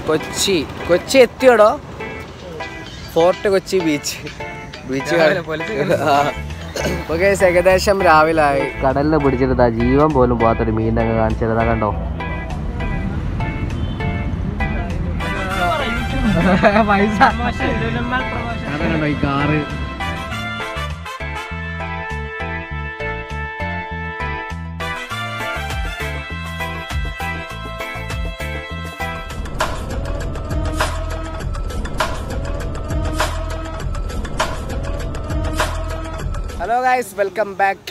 കൊച്ചി കൊച്ചി എത്തിയോടോ fort Kochi beach beach okay ഏകദേശം രാവിലായി കടലിൽ പിടിച്ചിരുന്ന ജീവൻ പോലും പോകാത്തൊരു മീനൊക്കെ കാണിച്ചിരുന്ന കണ്ടോ പൈസ കണ്ടോ ഈ car hello guys welcome back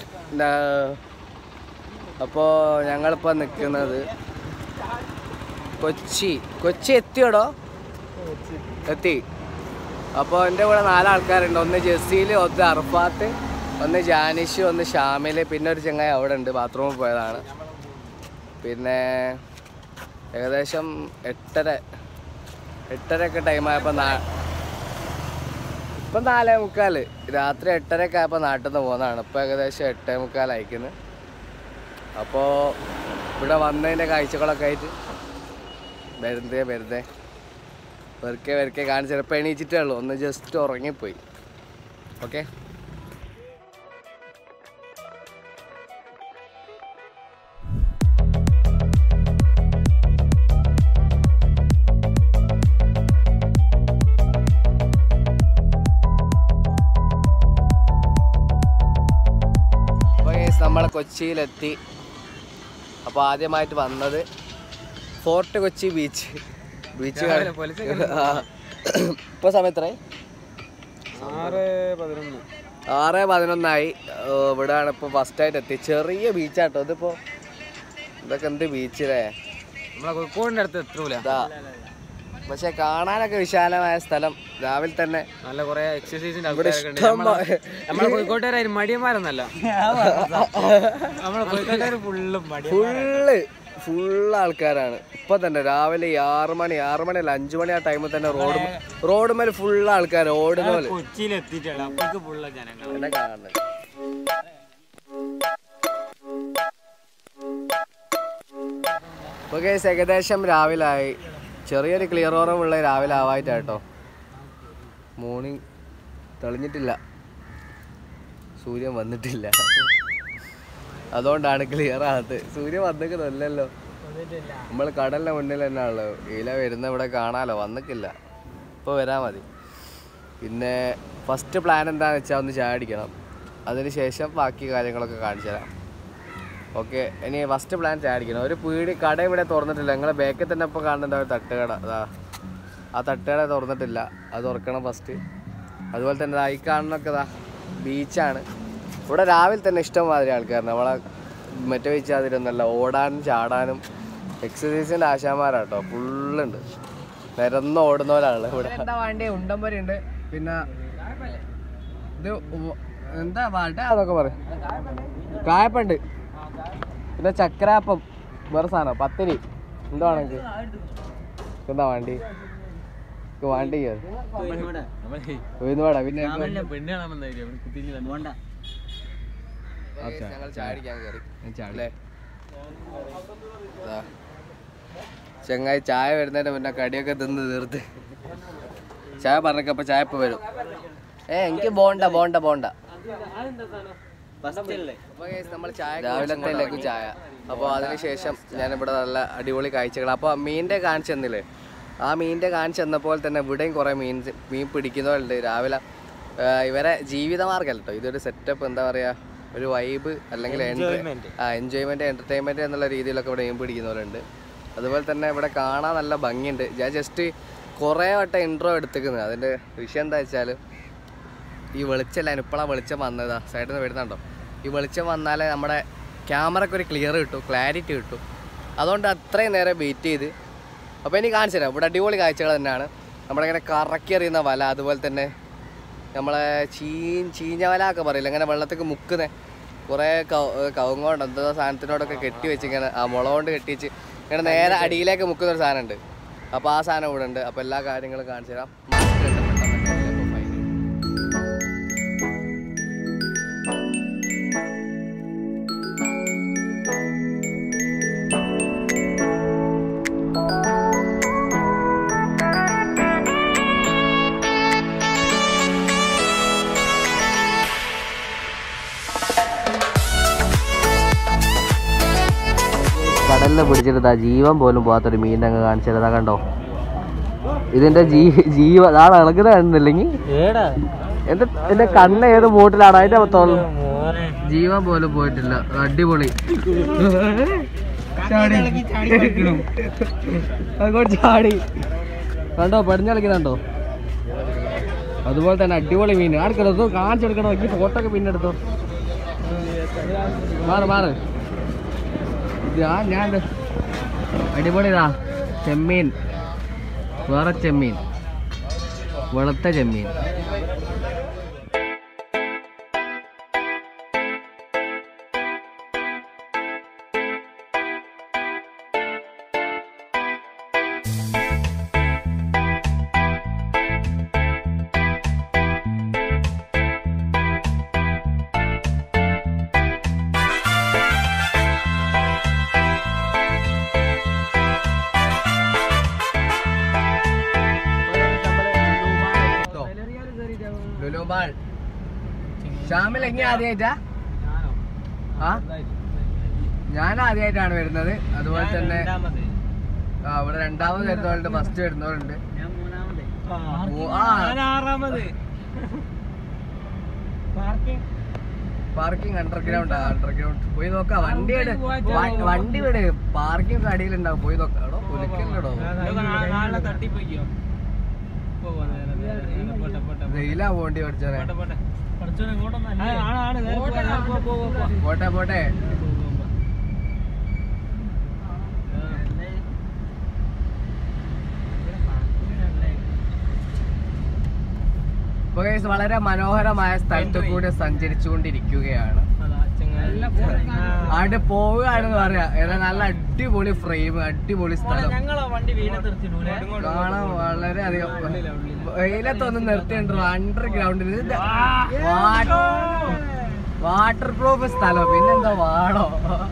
അപ്പോൾ ഞങ്ങളിപ്പോൾ നിൽക്കുന്നത് കൊച്ചി കൊച്ചി എത്തിയോടോ എത്തി അപ്പോൾ എൻ്റെ കൂടെ നാലാൾക്കാരുണ്ട് ഒന്ന് ജസീൽ ഒന്ന് അർഫാത്ത് ഒന്ന് ജാനിഷ് ഒന്ന് ഷാമിൽ പിന്നെ ഒരു ചങ്ങായി അവിടെ ഉണ്ട് ബാത്റൂമിൽ പോയതാണ് പിന്നെ ഏകദേശം എട്ടര എട്ടരയൊക്കെ ടൈമായപ്പോൾ നാ ഇപ്പം നാലേ മുക്കാൽ രാത്രി എട്ടരയൊക്കെ ആയപ്പോൾ നാട്ടിൽ നിന്ന് പോകുന്നതാണ് ഇപ്പോൾ ഏകദേശം എട്ടേ മുക്കാൽ അയക്കുന്നത് അപ്പോൾ ഇവിടെ വന്നതിൻ്റെ കാഴ്ചകളൊക്കെ ആയിട്ട് വെറുതെ വെറുതെ വെറുതെ വെറുതെ കാണിച്ച് ചിലപ്പോൾ എണീച്ചിട്ടേ ഉള്ളൂ ഒന്ന് ജസ്റ്റ് ഉറങ്ങിപ്പോയി ഓക്കെ അപ്പോൾ guys, നമ്മൾ കൊച്ചിയിലെത്തി അപ്പോൾ ആദ്യമായിട്ട് വന്നത് ഫോർട്ട് കൊച്ചി ബീച്ച് ബീച്ച് ഇപ്പോൾ സമയത്രയായി ആറ് പതിനൊന്ന് ആറ് പതിനൊന്നായി ഏർ ഇവിടെയാണ് ഇപ്പോൾ ഫസ്റ്റായിട്ട് എത്തി ചെറിയ ബീച്ചാട്ടോ ഇതിപ്പോൾ ഇതൊക്കെ എന്ത് ബീച്ചിലേ നമ്മളെ കോഴിക്കോടിന്റെ അടുത്ത് എത്തൂല ഇതാ പക്ഷെ കാണാനൊക്കെ വിശാലമായ സ്ഥലം രാവിലെ തന്നെ നല്ല കുറെ എക്സസൈസിന്റെ ഇവിടെ ആൾക്കാരൊക്കെ ഉണ്ട്. ഇഷ്ടം നമ്മളെ- നമ്മളെ കോഴിക്കോട്ടുകാരും മടിയന്മാരൊന്നല്ല നമ്മളെ കോഴിക്കോട്ടുകാർ ഫുള്ളും മടി ഫുള്ള് ഫുള്ള് ആൾക്കാരാണ് ഇപ്പൊ തന്നെ രാവിലെ ഈ ആറ് മണി ആറ് മണി അല്ല അഞ്ചു മണി ആ ടൈമിൽ തന്നെ റോഡ് റോഡ് മേലെ ഫുള്ള് ആൾക്കാർ ഓടുന്ന പോലെ കൊച്ചിയിൽ എത്തിയിട്ടാണ് അപ്പോഴേക്ക് ഫുള്ള ജനങ്ങൾ എന്നെ കാണുന്നത് ഓക്കെ ഏകദേശം രാവിലായി ചെറിയൊരു ക്ലിയർ ഓറമുള്ള രാവിലെ ആവായിട്ടാട്ടോ മോർണിംഗ് തെളിഞ്ഞിട്ടില്ല സൂര്യൻ വന്നിട്ടില്ല അതുകൊണ്ടാണ് ക്ലിയർ ആകത്ത് സൂര്യൻ വന്നിക്കുന്നല്ലോ നമ്മൾ കടലിന്റെ മുന്നിൽ തന്നെ ഉള്ളത് ഇല വരുന്ന ഇവിടെ കാണാലോ വന്നിക്കില്ല ഇപ്പോൾ വരാൻ മതി പിന്നെ ഫസ്റ്റ് പ്ലാൻ എന്താണെന്ന് വെച്ചാൽ ഒന്ന് ചായ അടിക്കണം അതിന് ശേഷം ബാക്കി കാര്യങ്ങളൊക്കെ കാണിച്ചു തരാം ഓക്കെ ഇനി ഫസ്റ്റ് പ്ലാൻ ചായ അടിക്കണം ഒരു പീടി കട ഇവിടെ തുറന്നിട്ടില്ല നിങ്ങളെ ബാക്കിൽ തന്നെ ഇപ്പോൾ കാണുന്നുണ്ട് ഒരു തട്ടുകട അതാ ആ തട്ടുകട തുറന്നിട്ടില്ല അത് തുറക്കണം ഫസ്റ്റ് അതുപോലെ തന്നെ ദാ ഈ കാണുന്നൊക്കെ ഇതാ ബീച്ചാണ് ഇവിടെ രാവിലെ തന്നെ ഇഷ്ടംമാതിരി ആൾക്കാരുണ്ട് നമ്മളെ മറ്റേ ബീച്ചാതിരൊന്നല്ല ഓടാനും ചാടാനും എക്സസൈസിൻ്റെ ആശാന്മാരാട്ടോ ഫുള്ളുണ്ട് നിരന്ന് ഓടുന്നവരാണ് ഇവിടെ എന്താ വേണ്ടി ഉണ്ടംപൊരി ഉണ്ട് പിന്നെ ഇത് ഉവ്വ് എന്താ വട അതൊക്കെ പറയും കായപ്പുണ്ട് പിന്നെ ചക്രാപ്പം വേറെ സാധനം പത്തിരി എന്താ വേണമെങ്കിൽ എന്താ വേണ്ടി എനിക്ക് വേണ്ടി ഉഴുന്ന് വട പിന്നെ ഞങ്ങൾ ചായ അടിക്കാൻ കയറി അല്ലേ ദാ. ചങ്ങായി ചായ വരുന്നതിന്റെ മുന്നേ കടിയൊക്കെ തിന്ന് തീർത്ത് ചായ പറഞ്ഞപ്പോ ചായ ഇപ്പൊ വരും ഏ എനിക്ക് ബോണ്ട ബോണ്ട ബോണ്ട രാവിലത്തേക്കും ചായ അപ്പോൾ അതിനുശേഷം ഞാനിവിടെ നല്ല അടിപൊളി കാഴ്ചകൾ അപ്പോൾ മീനിൻ്റെ കാണിച്ചു തന്നില്ലേ ആ മീനിൻ്റെ കാണിച്ചു തന്നപ്പോൾ തന്നെ ഇവിടെയും കുറേ മീൻ മീൻ പിടിക്കുന്നവരുണ്ട് രാവിലെ ആ, ഇവരെ ജീവിതമാർഗ്ഗമല്ല കേട്ടോ ഇതൊരു സെറ്റപ്പ് എന്താ പറയുക ഒരു വൈബ് അല്ലെങ്കിൽ enter- ആ എൻജോയ്മെൻറ്റ് എൻ്റർടൈൻമെൻറ്റ് എന്നുള്ള രീതിയിലൊക്കെ ഇവിടെ മീൻ പിടിക്കുന്നവരുണ്ട് അതുപോലെ തന്നെ ഇവിടെ കാണാൻ നല്ല ഭംഗിയുണ്ട് ഞാൻ ജസ്റ്റ് കുറേ വട്ടം ഇൻട്രോ എടുത്തേക്കുന്നത് അതിൻ്റെ വിഷയം എന്താ വെച്ചാൽ ഈ വെളിച്ചമല്ല ഇപ്പോഴാണ് വെളിച്ചം വന്നതാ സൈഡിൽ നിന്ന് വരുന്നുണ്ടോ ഈ വെളിച്ചം വന്നാലേ നമ്മുടെ ക്യാമറയ്ക്ക് ഒരു ക്ലിയർ കിട്ടും ക്ലാരിറ്റി കിട്ടും അതുകൊണ്ട് അത്രയും നേരം വെയിറ്റ് ചെയ്ത് അപ്പോൾ എനിക്ക് കാണിച്ചു തരാം ഇവിടെ അടിപൊളി കാഴ്ചകൾ തന്നെയാണ് നമ്മളിങ്ങനെ കറക്കി എറിയുന്ന വല അതുപോലെ തന്നെ നമ്മളെ ചീൻ ചീഞ്ഞ വല ഒക്കെ പറയില്ല ഇങ്ങനെ വെള്ളത്തേക്ക് മുക്കുന്നേ കുറേ കൗ കവുങ്ങോണ്ട് എന്തോ സാധനത്തിനോടൊക്കെ കെട്ടി വെച്ച് ഇങ്ങനെ ആ മുള കൊണ്ട് കെട്ടി വെച്ച് ഇങ്ങനെ നേരെ അടിയിലേക്ക് മുക്കുന്ന ഒരു സാധനമുണ്ട് അപ്പോൾ ആ സാധനം ഇവിടെ ഉണ്ട് അപ്പോൾ എല്ലാ കാര്യങ്ങളും കാണിച്ചു തരാം മാസ്ക് ഉണ്ട് പെട്ടെന്ന് ചിലപ്പോൾ ഫൈൻ കിട്ടും. കടലിൽ പിടിച്ചിട്ട് ജീവൻ പോലും പോകാത്തൊരു മീൻ അങ്ങ് കാണിച്ചതാ കണ്ടോ ഇതിന്റെ ജീ ജീവ അതാണ് ഇളകുന്ന കാണുന്നില്ലെങ്കിൽ ഏടാ എന്റെ എന്റെ കണ്ണ് ഏത് മൂട്ടിലാണ് അതിന്റെ തോന്നുന്നു മോനെ ജീവൻ പോലും പോയിട്ടില്ല അടിപൊളി ചാടി അങ്ങോട്ട് ചാടി കണ്ടോ പടിഞ്ഞളിക്കുന്നുണ്ടോ അതുപോലെ തന്നെ അടിപൊളി മീൻ ആർക്കെടുത്തോ കാണിച്ചെടുക്കണോ എനിക്ക് ഫോട്ടോ ഒക്കെ പിന്നെ എടുത്തോ മാറ് മാറ് ഞാൻ ഞാൻ ദേ. അടിപൊളി ഇതാ ചെമ്മീൻ വേറെ ചെമ്മീൻ വെളുത്ത ചെമ്മീൻ ലുലുമാൾ ഷാമിൽ എങ്ങനെ ആദ്യമായിട്ടാ ആ ഞാൻ ആദ്യമായിട്ടാണ് വരുന്നത് അതുപോലെ തന്നെ ആ ഇവിടെ രണ്ടാമത് വരുന്നവരുണ്ട് ഫസ്റ്റ് വരുന്നവരുണ്ട് മൂ- ആ പാർക്കിംഗ് അണ്ടർഗ്രൗണ്ട് അണ്ടർഗ്രൗണ്ട് പോയി നോക്കാം വണ്ടി വിട് വ- വണ്ടി വിട് പാർക്കിംഗ് അടിയിലുണ്ടാവും പോയി നോക്കാം എടോ കുലിക്കല്ലോ വെയിലാ പോണ്ടി പഠിച്ചോനെ പോട്ടെ പോട്ടെ ഇപ്പൊ guys വളരെ മനോഹരമായ സ്ഥലത്ത് കൂടെ സഞ്ചരിച്ചുകൊണ്ടിരിക്കുകയാണ് അവിടെ പോവുകയാണെന്ന് പറയാ ഏതാ നല്ല അടിപൊളി ഫ്രെയിം അടിപൊളി സ്ഥലം കാണാൻ വളരെ അധികം വെയിലത്തൊന്നും നിർത്തിണ്ടോ അണ്ടർഗ്രൗണ്ടിൽ വാട്ടർ പ്രൂഫ് സ്ഥലം പിന്നെന്താ വാടോ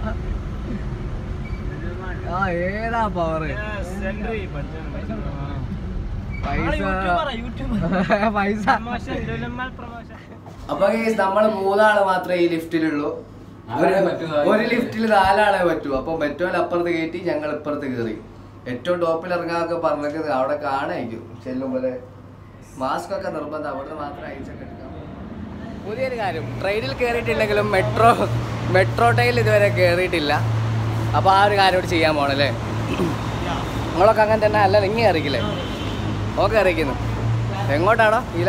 ആ ഏതാ പവർ പൈസ പൈസ അപ്പൊ guys, നമ്മള് മൂന്നാള് മാത്രമേ ഈ ലിഫ്റ്റിലുള്ളൂ ഒരു ഒരു ലിഫ്റ്റിൽ നാലാളെ പറ്റൂ അപ്പൊ മെറ്റോയിൽ അപ്പുറത്ത് കയറ്റി ഞങ്ങൾ ഇപ്പുറത്ത് കയറി ഏറ്റവും ടോപ്പിൽ ഇറങ്ങാനൊക്കെ പറഞ്ഞത് അവിടെ കാണായിരിക്കും ചെല്ലുമ്പോലെ മാസ്ക് ഒക്കെ നിർബന്ധം അവിടുന്ന് മാത്രം അയച്ചൊക്കെ എടുക്കാം പുതിയൊരു കാര്യം ട്രെയിനിൽ കയറിയിട്ടുണ്ടെങ്കിലും മെട്രോ മെട്രോ ട്രെയിനിൽ ഇതുവരെ കയറിയിട്ടില്ല അപ്പോൾ ആ ഒരു കാര്യം കൂടി ചെയ്യാൻ പോണല്ലേ നിങ്ങളൊക്കെ അങ്ങനെ തന്നെ അല്ല നിങ്ങൾ അറിയിക്കില്ലേ ഓക്കെ അറിയിക്കുന്നു എങ്ങോട്ടാണോ ഈല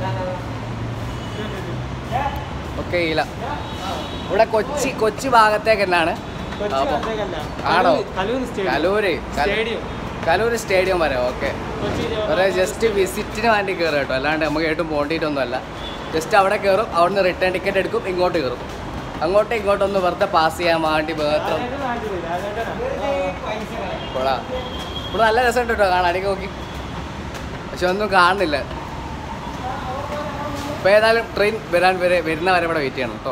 ഓക്കെ ഈല ഇവിടെ കൊച്ചി കൊച്ചി ഭാഗത്തേക്ക് തന്നെയാണ് അപ്പൊ ആണോ കലൂര് കല- കലൂര് സ്റ്റേഡിയം വരെ ഓക്കെ ഒരു ജസ്റ്റ് വിസിറ്റിന് വേണ്ടി കയറും കേട്ടോ അല്ലാണ്ട് നമുക്ക് ഏട്ടും പോണ്ടിയിട്ടൊന്നുമല്ല ജസ്റ്റ് അവിടെ കയറും അവിടുന്ന് റിട്ടേൺ ടിക്കറ്റ് എടുക്കും ഇങ്ങോട്ട് കയറും അങ്ങോട്ടും ഇങ്ങോട്ടും ഒന്ന് വെറുതെ പാസ് ചെയ്യാൻ വേണ്ടി മാത്രം കൊള്ളാ ഇവിടെ നല്ല രസമുണ്ട് കേട്ടോ കാണാൻ അടിക്ക് നോക്കി പക്ഷെ ഒന്നും കാണുന്നില്ല ഇപ്പൊ ഏതായാലും ട്രെയിൻ വരാൻ വരെ വരുന്ന വരെ ഇവിടെ വെയിറ്റ് ചെയ്യണം കേട്ടോ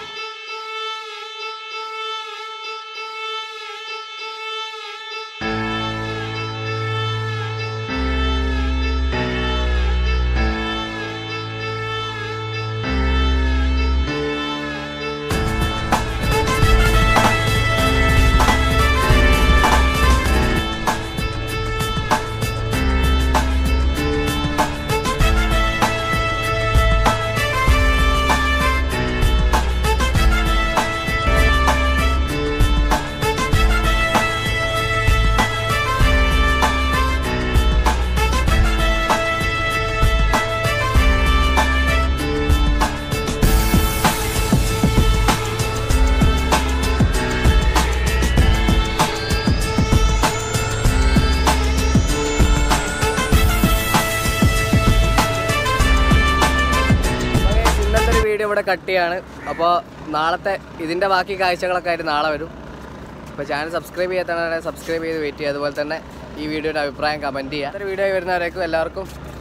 ഇന്നത്തെ ഒരു വീഡിയോ ഇവിടെ കട്ട് ചെയ്യാണ് അപ്പോൾ നാളത്തെ ഇതിൻ്റെ ബാക്കി കാഴ്ചകളൊക്കെ ആയിട്ട് നാളെ വരും അപ്പോൾ ചാനൽ സബ്സ്ക്രൈബ് ചെയ്യാത്തവരെ സബ്സ്ക്രൈബ് ചെയ്ത് വെയിറ്റ് ചെയ്യുക അതുപോലെ തന്നെ ഈ വീഡിയോയുടെ അഭിപ്രായം കമൻറ്റ് ചെയ്യുക ഒരു വീഡിയോ വരുന്നവരേക്കും എല്ലാവർക്കും